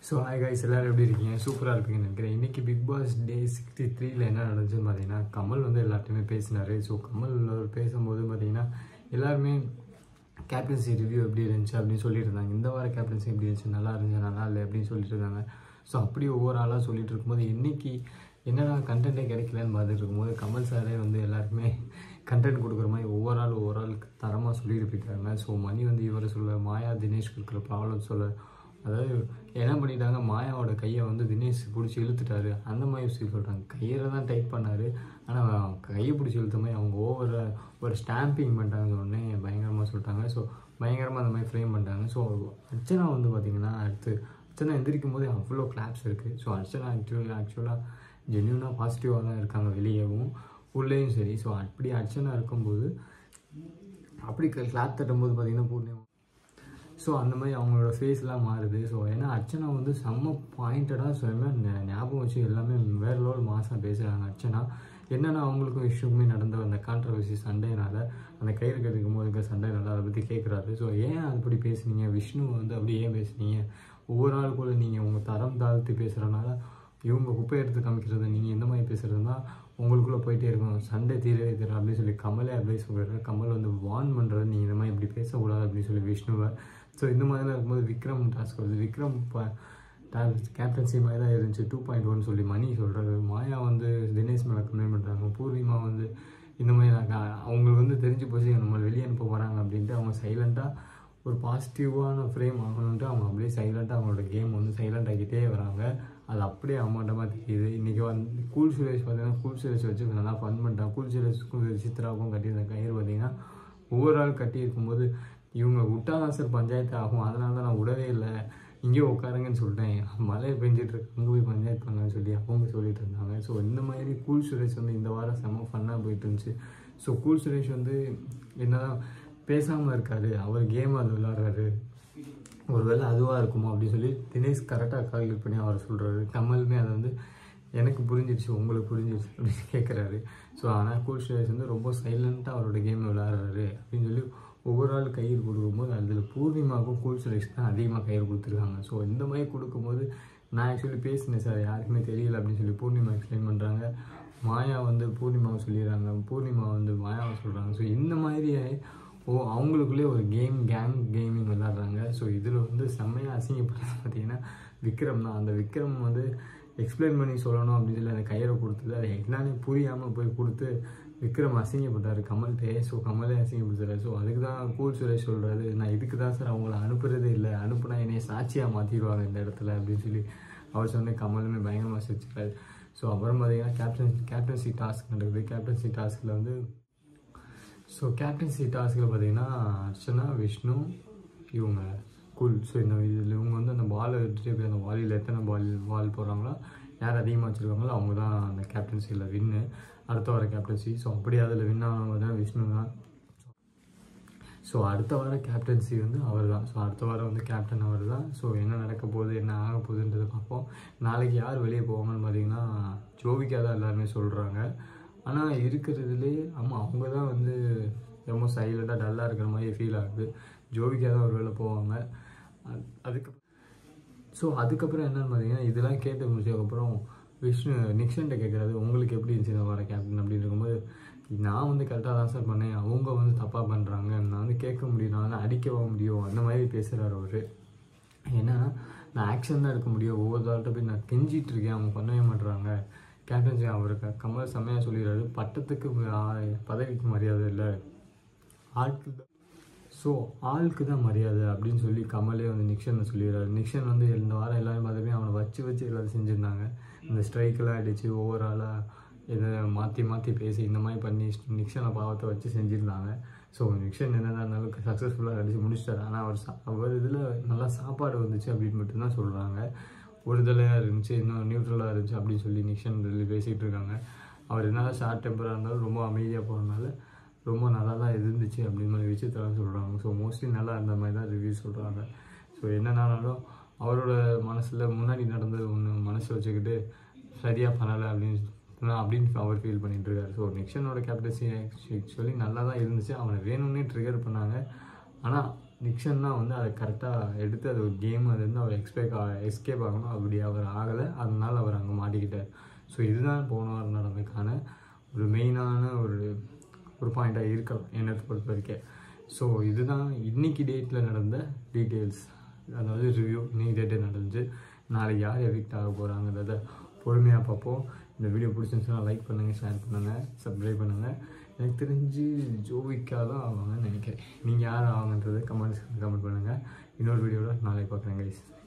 so hi guys எல்லோரும் எப்படி இருக்கீங்க சூப்பராக இருப்பீங்கன்னு நினைக்கிறேன் இன்றைக்கி பிக் பாஸ் டே சிக்ஸ்டி த்ரீல என்ன நடந்துச்சுன்னு பார்த்தீங்கன்னா கமல் வந்து எல்லார்ட்டையுமே பேசினார் ஸோ கமல் அவர் பேசும்போது பார்த்தீங்கன்னா எல்லாருமே கேப்டன்சி ரிவ்யூ எப்படி இருந்துச்சு அப்படின்னு சொல்லிட்டு இருந்தாங்க இந்த வார கேப்டன்சி எப்படி இருந்துச்சு நல்லா இருந்துச்சு நல்லா இல்லை அப்படின்னு சொல்லிட்டு இருந்தாங்க ஸோ அப்படி ஒவ்வொரு ஆளாக சொல்லிட்டு இருக்கும்போது இன்னைக்கு என்னடா கண்டென்ட்டே கிடைக்கலன்னு பார்த்துட்டு இருக்கும்போது கமல் சாரே வந்து எல்லாருக்குமே கண்டென்ட் கொடுக்குற மாதிரி ஒவ்வொரு ஆள் ஒவ்வொரு ஆளுக்கு தரமாக சொல்லிட்டு போயிட்டாங்க ஸோ மணி வந்து இவரை சொல்ல மாயா தினேஷ் இருக்கிற ப்ராப்ளம் சொல்ல அதாவது என்ன பண்ணிட்டாங்க மாயாவோட கையை வந்து தினேஷ் பிடிச்சி இழுத்துட்டாரு அந்த மாதிரி விஷயம் சொல்கிறாங்க கையில் தான் டைப் பண்ணார் ஆனால் கையை பிடிச்சி இழுத்த மாதிரி அவங்க ஓவர் ஒரு ஸ்டாம்பிங் பண்ணிட்டாங்க உடனே பயங்கரமாக சொல்லிட்டாங்க ஸோ பயங்கரமாக அந்த மாதிரி ஃப்ரேம் பண்ணிட்டாங்க ஸோ அர்ச்சனா வந்து பார்த்திங்கன்னா அடுத்து அர்ச்சனா எந்திரிக்கும் போது அவ்வளோ கிளாப்ஸ் இருக்குது ஸோ அர்ச்சனா ஆக்சுவலி ஆக்சுவலாக ஜென்யூனாக பாசிட்டிவாக தான் இருக்காங்க வெளியேவும் உள்ளேயும் சரி ஸோ அப்படி அர்ச்சனா இருக்கும்போது அப்படி கிளாப் தட்டும்போது பார்த்திங்கன்னா பூர்ணிமா ஸோ அந்த மாதிரி அவங்களோட ஃபேஸ்லாம் மாறுது ஸோ ஏன்னா அர்ச்சனா வந்து செம்ம பாயிண்டடாக சொல்லுமே ஞாபகம் வச்சு எல்லாமே வேறு லெவல் மாதம் பேசுகிறாங்க அர்ச்சனா என்னென்னா அவங்களுக்கும் இஷ்யூக்குமே நடந்த அந்த கான்ட்ரவர்சி சண்டைனால அந்த கயிறு கட்டுக்கும் போது இருக்க சண்டைனால அதை பற்றி கேட்குறாரு ஸோ ஏன் அப்படி பேசுனீங்க விஷ்ணு வந்து அப்படி ஏன் பேசுனீங்க ஒவ்வொரு நாள் கூட நீங்கள் உங்கள் தரம் தாழ்த்தி பேசுகிறனால இவங்க குப்பை எடுத்து காமிக்கிறது நீங்கள் எந்த மாதிரி பேசுகிறதுனா உங்களுக்குள்ளே போயிட்டே இருக்கும் சண்டை தீரவே தீரும் அப்படின்னு சொல்லி கமலே அட்வைஸ் சொல்கிறாரு கமல் வந்து வார்ன் பண்ணுறது நீங்கள் இந்த மாதிரி இப்படி பேசக்கூடாது அப்படின்னு சொல்லி விஷ்ணுவை ஸோ இந்த மாதிரிலாம் இருக்கும்போது விக்ரம் டாஸ்க் வருது விக்ரம் கேப்டன்சி மாதிரி தான் இருந்துச்சு டூ பாயிண்ட் ஒன் சொல்லி மணி சொல்கிறாரு மாயா வந்து தினேஷ் மேலே கம்ப்ளைண்ட் பண்ணுறாங்க பூர்ணிமா வந்து இந்த மாதிரி நான் அவங்களுக்கு வந்து தெரிஞ்சு போச்சு நம்ம வெளியே அனுப்ப போகிறாங்க அப்படின்ட்டு அவங்க சைலண்ட்டாக ஒரு பாசிட்டிவான ஃப்ரேம் ஆகணுன்ட்டு அவங்க அப்படியே சைலண்ட்டாக அவங்களோட கேம் வந்து சைலண்ட் ஆகிட்டே வராங்க அது அப்படியே அம்மாட்டமாக தெரியுது இன்றைக்கி வந்து கூல் சுரேஷ் பார்த்தீங்கன்னா கூல் சுரேஷ் வச்சு நல்லா ஃபன் பண்ணிட்டான் கூல் சுரேஷுக்கும் சித்ராவுக்கும் கட்டியிருந்த கயிறு பார்த்தீங்கன்னா ஒவ்வொரு ஆள் கட்டி இருக்கும்போது இவங்க விட்டாதான் சார் பஞ்சாயத்து ஆகும் அதனால தான் நான் விடவே இல்லை இங்கேயே உட்காருங்கன்னு சொல்லிட்டேன் மழை பெஞ்சிட்டு இருக்கு அங்கே போய் பஞ்சாயத்து பண்ணலான்னு சொல்லி அவங்க சொல்லிட்டு இருந்தாங்க ஸோ இந்த மாதிரி கூல் சுரேஷ் வந்து இந்த வாரம் செம்ம ஃபன்னாக போயிட்டு இருந்துச்சு ஸோ கூல் சுரேஷ் வந்து என்னதான் பேசாமல் இருக்காரு அவர் கேம் அது விளாட்றாரு ஒருவேளை அதுவாக இருக்குமோ அப்படின்னு சொல்லி தினேஷ் கரெக்டாக கால்குலேட் பண்ணி அவர் சொல்கிறாரு கமலுமே அதை வந்து எனக்கு புரிஞ்சிடுச்சு உங்களுக்கு புரிஞ்சிடுச்சு அப்படின்னு கேட்குறாரு ஸோ ஆனால் கூல் சுரேஷ் வந்து ரொம்ப சைலண்ட்டாக அவரோட கேம் விளாட்றாரு அப்படின்னு சொல்லி ஒவ்வொரு ஆள் கயிறு கொடுக்கும்போது அதில் பூர்ணிமாவுக்கும் கூல் சுரேஷ் தான் அதிகமாக கயிறு கொடுத்துருக்காங்க ஸோ இந்த மாதிரி கொடுக்கும்போது நான் ஆக்சுவலி பேசினேன் சார் யாருக்குமே தெரியல அப்படின்னு சொல்லி பூர்ணிமா எக்ஸ்பிளைன் பண்ணுறாங்க மாயா வந்து பூர்ணிமாவை சொல்லிடுறாங்க பூர்ணிமா வந்து மாயாவை சொல்கிறாங்க ஸோ இந்த மாதிரியே ஓ அவங்களுக்குள்ளே ஒரு கேம் கேங் கேமிங் விளாட்றாங்க ஸோ இதில் வந்து செம்மையாக அசிங்கப்படுறது பார்த்தீங்கன்னா விக்ரம் தான் அந்த விக்ரம் வந்து எக்ஸ்பிளைன் பண்ணி சொல்லணும் அப்படின்னு சொல்லி அந்த கயிறை கொடுத்தது அது என்னன்னு புரியாமல் போய் கொடுத்து விக்ரம் அசிங்கப்பட்டார் கமல்கிட்டே ஸோ கமலே அசிங்கப்படுத்துறாரு ஸோ அதுக்கு தான் கூல் சுரேஷ் சொல்கிறாரு நான் இதுக்கு தான் சார் அவங்கள அனுப்புறதே இல்லை அனுப்புனா என்னைய சாட்சியாக மாற்றிடுவாங்க இந்த இடத்துல அப்படின்னு சொல்லி அவர் சொன்ன கமலுமே பயங்கரமாக சிரிச்சிட்டாரு ஸோ அப்புறம் பார்த்தீங்கன்னா கேப்டன் கேப்டன்சி டாஸ்க் நடக்குது கேப்டன்சி டாஸ்கில் வந்து ஸோ கேப்டன்சி டாஸ்கில் பார்த்தீங்கன்னா அர்ச்சனா விஷ்ணு இவங்க கூல் ஸோ இந்த இதில் இவங்க வந்து அந்த பாலை எடுத்துகிட்டு போய் அந்த வாலியில் எத்தனை பால் பால் போடுறாங்களோ யார் அதிகமாக வச்சுருக்காங்களோ அவங்க தான் அந்த கேப்டன்சியில் வின்னு அடுத்த வார கேப்டன்சி ஸோ அப்படி அதில் வின் ஆனவங்க தான் விஷ்ணு தான் ஸோ அடுத்த வாரம் கேப்டன்சி வந்து அவர் தான் ஸோ அடுத்த வாரம் வந்து கேப்டன் அவர் தான் ஸோ என்ன நடக்க போகுது என்ன ஆக போகுதுன்றதை பார்ப்போம் நாளைக்கு யார் வெளியே போவாங்கன்னு பார்த்தீங்கன்னா ஜோவிக்கா தான் எல்லாருமே சொல்கிறாங்க ஆனால் இருக்கிறதுலே ஆமாம் அவங்க தான் வந்து ரொம்ப சைலண்ட்டாக டல்லாக இருக்கிற மாதிரி ஃபீல் ஆகுது ஜோவிக்கா தான் ஒரு வேளை போவாங்க அதுக்கு ஸோ அதுக்கப்புறம் என்னன்னு பார்த்தீங்கன்னா இதெல்லாம் கேட்டு முடிச்சதுக்கப்புறம் விஷ்ணு நிக்ஷன்ட்ட கேட்குறாரு உங்களுக்கு எப்படி இருந்துச்சு இந்த வர கேப்டன் அப்படின்னு இருக்கும்போது நான் வந்து கரெக்டாக தான் சார் பண்ணேன் அவங்க வந்து தப்பாக பண்ணுறாங்க நான் வந்து கேட்க முடியும் நான் வந்து அடிக்கவா முடியும் அந்த மாதிரி பேசுகிறார் அவர் ஏன்னா நான் ஆக்ஷன் தான் எடுக்க முடியும் ஒவ்வொரு ஆள்கிட்ட போய் நான் கெஞ்சிட்டு இருக்கேன் அவங்க பண்ணவே மாட்டுறாங்க கேப்டன்சி அவருக்கு கமல் செம்மையாக சொல்லிடுறாரு பட்டத்துக்கு பதவிக்கு மரியாதை இல்லை ஆட்கு தான் ஸோ ஆளுக்கு தான் மரியாதை அப்படின்னு சொல்லி கமலே வந்து நிக்ஷனை சொல்லிடுறாரு நிக்ஷன் வந்து இந்த வாரம் எல்லாரும் பார்த்துமே அவனை வச்சு வச்சு எல்லாரும் செஞ்சுருந்தாங்க இந்த ஸ்ட்ரைக்கெல்லாம் அடித்து ஓவராலாக இதை மாற்றி மாற்றி பேசி இந்த மாதிரி பண்ணி நிக்ஷனை பாவத்தை வச்சு செஞ்சுருந்தாங்க ஸோ நிக்ஷன் என்னதான் இருந்தாலும் சக்ஸஸ்ஃபுல்லாக அடித்து முடிச்சிட்டாரு ஆனால் அவர் சா அவர் இதில் நல்லா சாப்பாடு வந்துச்சு அப்படின்னு மட்டும்தான் சொல்கிறாங்க ஒருதலையாக இருந்துச்சு இன்னும் நியூட்ரலாக இருந்துச்சு அப்படின்னு சொல்லி நிக்ஷன் சொல்லி பேசிகிட்டு இருக்காங்க அவர் என்னதான் ஷார்ட் டெம்பராக இருந்தாலும் ரொம்ப அமைதியாக போகிறதுனால ரொம்ப நல்லா தான் இருந்துச்சு அப்படின்னு மாதிரி விஷயத்தெல்லாம் சொல்கிறாங்க ஸோ மோஸ்ட்லி நல்லா இருந்த மாதிரி தான் ரிவ்யூ சொல்கிறாங்க ஸோ என்னன்னாலும் அவரோட மனசில் முன்னாடி நடந்தது ஒன்று மனசு வச்சுக்கிட்டு சரியாக பண்ணலை அப்படின்னு அப்படின்னு அவர் ஃபீல் பண்ணிட்டு இருக்காரு ஸோ நிக்ஷனோட கேப்டன்சி ஆக்சுவலி நல்லா தான் இருந்துச்சு அவனை வேணும்னே ட்ரிகர் பண்ணாங்க ஆனால் நிக்ஷன் தான் வந்து அதை கரெக்டாக எடுத்து அது ஒரு கேம் அது வந்து அவர் எக்ஸ்பெக்ட் எஸ்கேப் ஆகணும் அப்படி அவர் ஆகலை அதனால அவர் அங்கே மாட்டிக்கிட்டார் ஸோ இதுதான் போன வாரம் நடந்ததுக்கான ஒரு மெயினான ஒரு ஒரு பாயிண்ட்டாக இருக்கலாம் என்னை பொறுத்த வரைக்கும் ஸோ இதுதான் இன்னைக்கு டேட்டில் நடந்த டீட்டெயில்ஸ் அதாவது ரிவ்யூ இன்னைக்கு டேட்டில் நடந்துச்சு நாளைக்கு யார் எவிக்ட் ஆக போகிறாங்கிறத பொறுமையாக பார்ப்போம் இந்த வீடியோ பிடிச்சிருந்துச்சுன்னா லைக் பண்ணுங்கள் ஷேர் பண்ணுங்கள் சப்ஸ்கிரைப் பண்ணுங்கள் எனக்கு தெரிஞ்சு ஜோவிக்கா தான் ஆவாங்கன்னு நினைக்கிறேன் நீங்கள் யார் ஆவாங்கன்றதை கமெண்ட்ஸ் கமெண்ட் பண்ணுங்கள் இன்னொரு வீடியோவில் நாளைக்கு பார்க்குறேன் கைஸ்